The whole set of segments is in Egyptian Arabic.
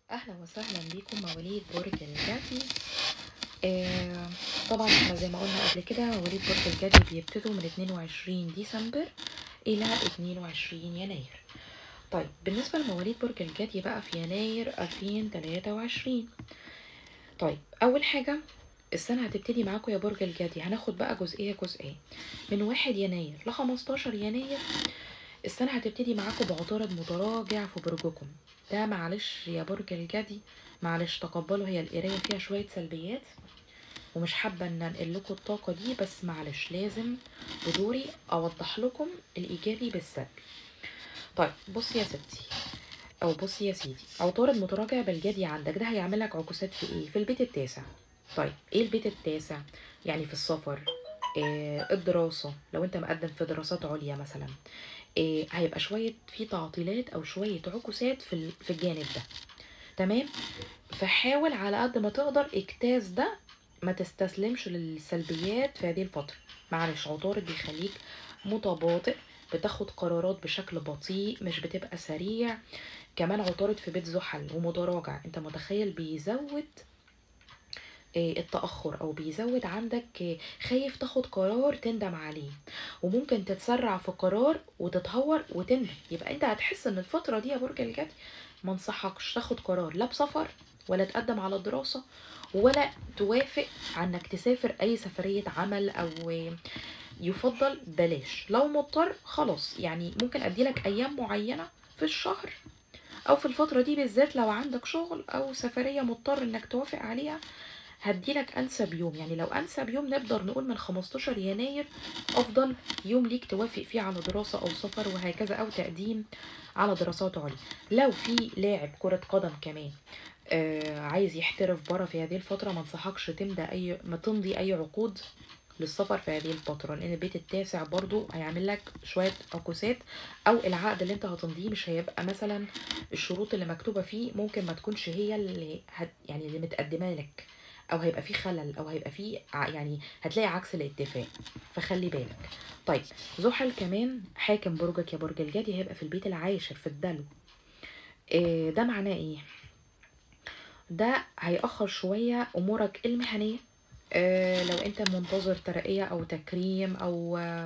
أهلا وسهلا بيكم مواليد برج الجدي آه طبعا احنا زي ما قلنا قبل كده مواليد برج الجدي بيبتدوا من 22 ديسمبر إلى 22 يناير طيب بالنسبة لمواليد برج الجدي بقى في يناير 2023 طيب أول حاجة السنة هتبتدي معاكم يا برج الجدي هناخد بقى جزئية جزئية من 1 يناير ل 15 يناير السنة هتبتدي معاكم بعطارد متراجع في برجكم ده معلش يا برج الجدي معلش تقبلوا هي القراية فيها شوية سلبيات ومش حابة ان انقل لكم الطاقة دي بس معلش لازم بدوري اوضح لكم الايجابي بالسلبي طيب بصي يا ستي او بصي يا سيدي عطارد متراجع بالجدي عندك ده هيعمل لك عكوسات في ايه في البيت التاسع طيب ايه البيت التاسع يعني في السفر إيه الدراسة لو انت مقدم في دراسات عليا مثلا إيه هيبقى شوية في تعطيلات أو شوية عكوسات في ال- في الجانب ده تمام فحاول على قد ما تقدر اجتاز ده ما تستسلمش للسلبيات في هذه الفترة معلش عطارد بيخليك متباطئ بتاخد قرارات بشكل بطيء مش بتبقى سريع كمان عطارد في بيت زحل ومتراجع انت متخيل بيزود آه، التأخر أو بيزود عندك آه، خايف تاخد قرار تندم عليه وممكن تتسرع في قرار وتتهور وتندم يبقى انت هتحس ان الفترة دي يا برج الجدي ما انصحكش تاخد قرار لا بسفر ولا تقدم على الدراسة ولا توافق على انك تسافر اي سفرية عمل او آه، يفضل بلاش لو مضطر خلاص يعني ممكن اديلك ايام معينة في الشهر او في الفترة دي بالذات لو عندك شغل او سفرية مضطر انك توافق عليها هديلك انسب يوم يعني لو انسب يوم نقدر نقول من 15 يناير افضل يوم ليك توافق فيه على دراسة او سفر وهكذا او تقديم على دراسات عليا لو في لاعب كرة قدم كمان آه عايز يحترف بره في هذه الفترة ما انصحكش تمضي اي ما تمضي اي عقود للسفر في هذه الفترة لأن البيت التاسع برضو هيعمل لك شوية عكوسات أو العقد اللي أنت هتمضيه مش هيبقى مثلا الشروط اللي مكتوبة فيه ممكن ما تكونش هي اللي هت يعني اللي متقدمة لك او هيبقى فيه خلل او هيبقى فيه ع- يعني هتلاقي عكس الاتفاق فخلي بالك طيب زحل كمان حاكم برجك يا برج الجدي هيبقى في البيت العاشر في الدلو إيه ده معناه ايه ده هيأخر شوية امورك المهنية إيه لو انت منتظر ترقية او تكريم او آه،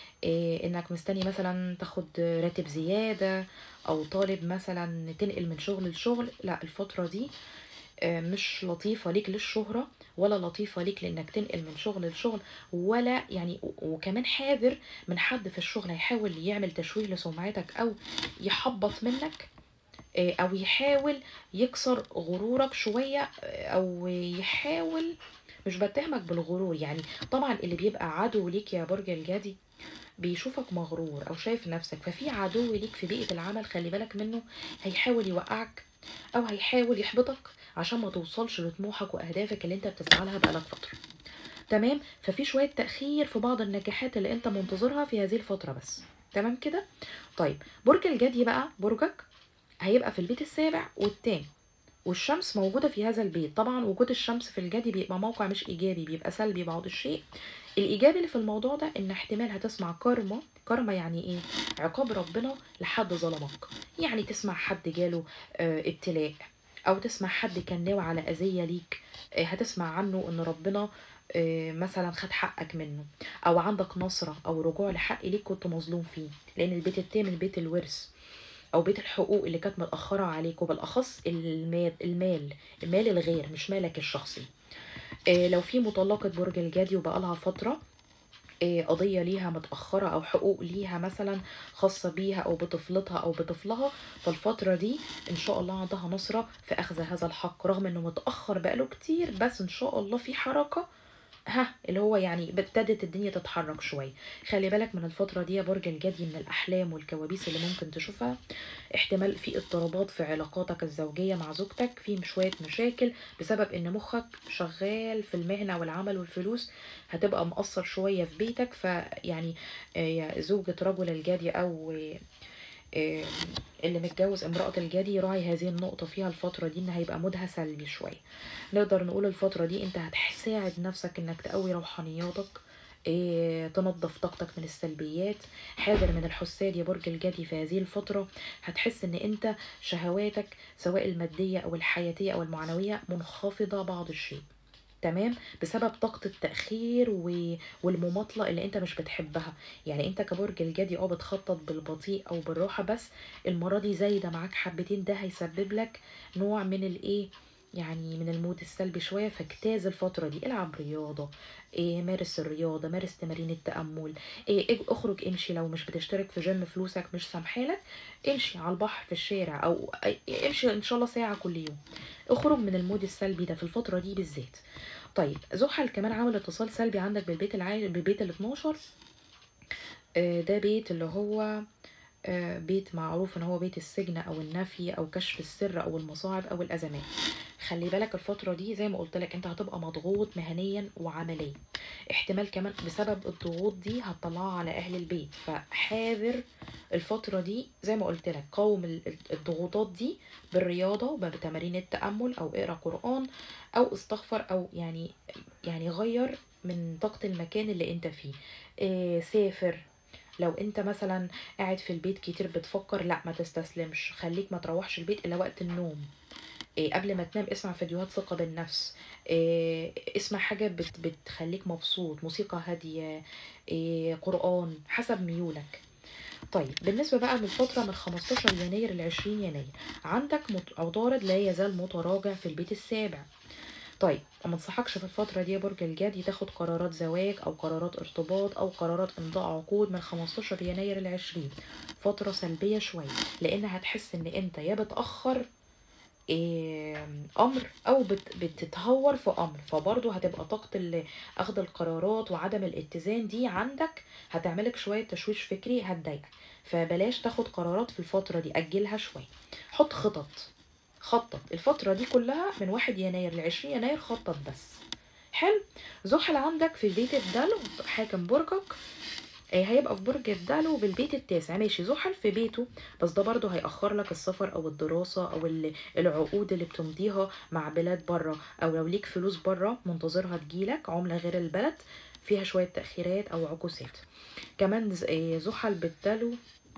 إيه انك مستني مثلا تاخد راتب زيادة او طالب مثلا تنقل من شغل لشغل لا الفترة دي آه، مش لطيفة ليك للشهرة ولا لطيفة ليك لانك تنقل من شغل لشغل ولا يعني و- وكمان حاذر من حد في الشغل هيحاول يعمل تشويه لسمعتك او يحبط منك آه، او يحاول يكسر غرورك شوية آه، او يحاول مش بتهمك بالغرور يعني طبعا اللي بيبقى عدو ليك يا برج الجدي بيشوفك مغرور او شايف نفسك ففي عدو ليك في بيئة العمل خلي بالك منه هيحاول يوقعك او هيحاول يحبطك عشان ما توصلش لطموحك واهدافك اللي انت بتسعى لها بقالك فترة تمام ففي شوية تأخير في بعض النجاحات اللي انت منتظرها في هذه الفترة بس تمام كده طيب برج الجدي بقى برجك هيبقى في البيت السابع والتاني والشمس موجودة في هذا البيت طبعا وجود الشمس في الجدي بيبقى موقع مش إيجابي بيبقى سلبي بعض الشيء الإيجابي اللي في الموضوع ده إن احتمال هتسمع كارما كارما يعني إيه عقاب ربنا لحد ظلمك يعني تسمع حد جاله آه، ابتلاء أو تسمع حد كان ناوي على أذية ليك آه، هتسمع عنه إن ربنا آه، مثلا خد حقك منه أو عندك نصرة أو رجوع لحق ليك كنت مظلوم فيه لأن البيت التامن بيت الورث او بيت الحقوق اللي كانت متاخره عليك وبالاخص المال المال المال الغير مش مالك الشخصي إيه لو في مطلقه برج الجدي وبقالها فتره إيه قضية ليها متأخرة أو حقوق ليها مثلا خاصة بيها أو بطفلتها أو بطفلها فالفترة دي إن شاء الله عندها نصرة في أخذ هذا الحق رغم إنه متأخر بقاله كتير بس إن شاء الله في حركة ها اللي هو يعني ابتدت الدنيا تتحرك شوية خلي بالك من الفترة دي يا برج الجدي من الأحلام والكوابيس اللي ممكن تشوفها احتمال في اضطرابات في علاقاتك الزوجية مع زوجتك في شوية مشاكل بسبب ان مخك شغال في المهنة والعمل والفلوس هتبقى مقصر شوية في بيتك فيعني آه، يا زوجة رجل الجدي او آه، آه، اللي متجوز امرأة الجدي يراعي هذه النقطة فيها الفترة دي ان هيبقى مودها سلبي شوية نقدر نقول الفترة دي انت هتساعد نفسك انك تقوي روحانياتك إيه تنظف طاقتك من السلبيات حاذر من الحساد يا برج الجدي في هذه الفترة هتحس ان انت شهواتك سواء المادية او الحياتية او المعنوية منخفضة بعض الشيء تمام بسبب طاقة التأخير و... والمماطلة اللي انت مش بتحبها يعني انت كبرج الجدي اه بتخطط بالبطيء او بالراحة بس المرة دي زايدة معاك حبتين ده هيسبب لك نوع من الايه يعني من المود السلبي شوية فاجتاز الفترة دي العب رياضة إيه مارس الرياضة مارس تمارين التأمل إيه اخرج امشي لو مش بتشترك في جيم فلوسك مش سامحالك امشي على البحر في الشارع او امشي ان شاء الله ساعة كل يوم اخرج من المود السلبي ده في الفترة دي بالذات طيب زحل كمان عامل اتصال سلبي عندك بالبيت العاشر بالبيت ال 12 آه ده بيت اللي هو آه بيت معروف ان هو بيت السجن او النفي او كشف السر او المصاعب او الازمات خلي بالك الفترة دي زي ما قلت لك انت هتبقى مضغوط مهنيا وعمليا احتمال كمان بسبب الضغوط دي هتطلعها على اهل البيت فحاذر الفترة دي زي ما قلت لك قاوم الضغوطات دي بالرياضة بتمارين التأمل او اقرا قرآن او استغفر او يعني يعني غير من طاقة المكان اللي انت فيه اه سافر لو انت مثلا قاعد في البيت كتير بتفكر لا ما تستسلمش خليك ما تروحش البيت الا وقت النوم إيه قبل ما تنام اسمع فيديوهات ثقة بالنفس إيه اسمع حاجة بت بتخليك مبسوط موسيقى هادية إيه قرآن حسب ميولك طيب بالنسبة بقى من الفترة من 15 يناير ل 20 يناير عندك عطارد لا يزال متراجع في البيت السابع طيب ما انصحكش في الفترة دي يا برج الجدي تاخد قرارات زواج او قرارات ارتباط او قرارات امضاء عقود من 15 يناير ل 20 فترة سلبية شوية لان هتحس ان انت يا بتأخر إيه امر او بت بتتهور في امر فبرضه هتبقى طاقه اخذ القرارات وعدم الاتزان دي عندك هتعملك شويه تشويش فكري هتضايقك فبلاش تاخد قرارات في الفتره دي اجلها شويه حط خطط خطط الفتره دي كلها من 1 يناير ل 20 يناير خطط بس حلو زحل عندك في بيت الدلو حاكم برجك هيبقى في برج الدلو بالبيت التاسع ماشي زحل في بيته بس ده برضه هيأخر لك السفر او الدراسة او العقود اللي بتمضيها مع بلاد بره او لو ليك فلوس بره منتظرها تجيلك عملة غير البلد فيها شوية تأخيرات او عكوسات كمان زحل بالدلو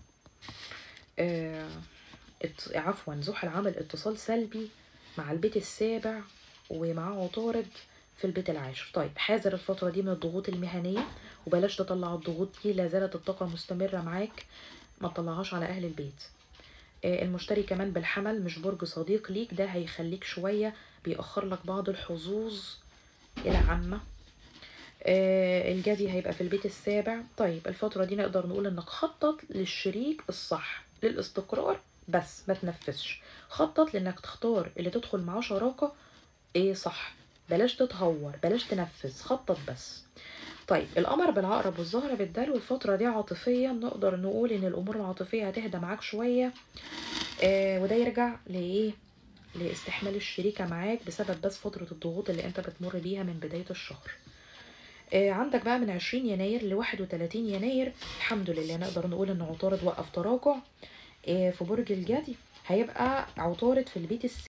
آه عفوا زحل عمل اتصال سلبي مع البيت السابع ومع عطارد في البيت العاشر طيب حاذر الفترة دي من الضغوط المهنية وبلاش تطلع الضغوط دي لا زالت الطاقة مستمرة معاك ما تطلعهاش على أهل البيت آه المشتري كمان بالحمل مش برج صديق ليك ده هيخليك شوية بيأخر لك بعض الحظوظ إلى عامة آه الجدي هيبقى في البيت السابع طيب الفترة دي نقدر نقول انك خطط للشريك الصح للاستقرار بس ما تنفذش خطط لانك تختار اللي تدخل معاه شراكة ايه صح بلاش تتهور بلاش تنفذ خطط بس طيب القمر بالعقرب والزهرة بالدلو الفترة دي عاطفيا نقدر نقول ان الامور العاطفية هتهدى معاك شوية آه وده يرجع لايه لاستحمال الشريكة معاك بسبب بس فترة الضغوط اللي انت بتمر بيها من بداية الشهر آه عندك بقى من 20 يناير ل 31 يناير الحمد لله نقدر نقول ان عطارد وقف تراجع آه في برج الجدي هيبقى عطارد في البيت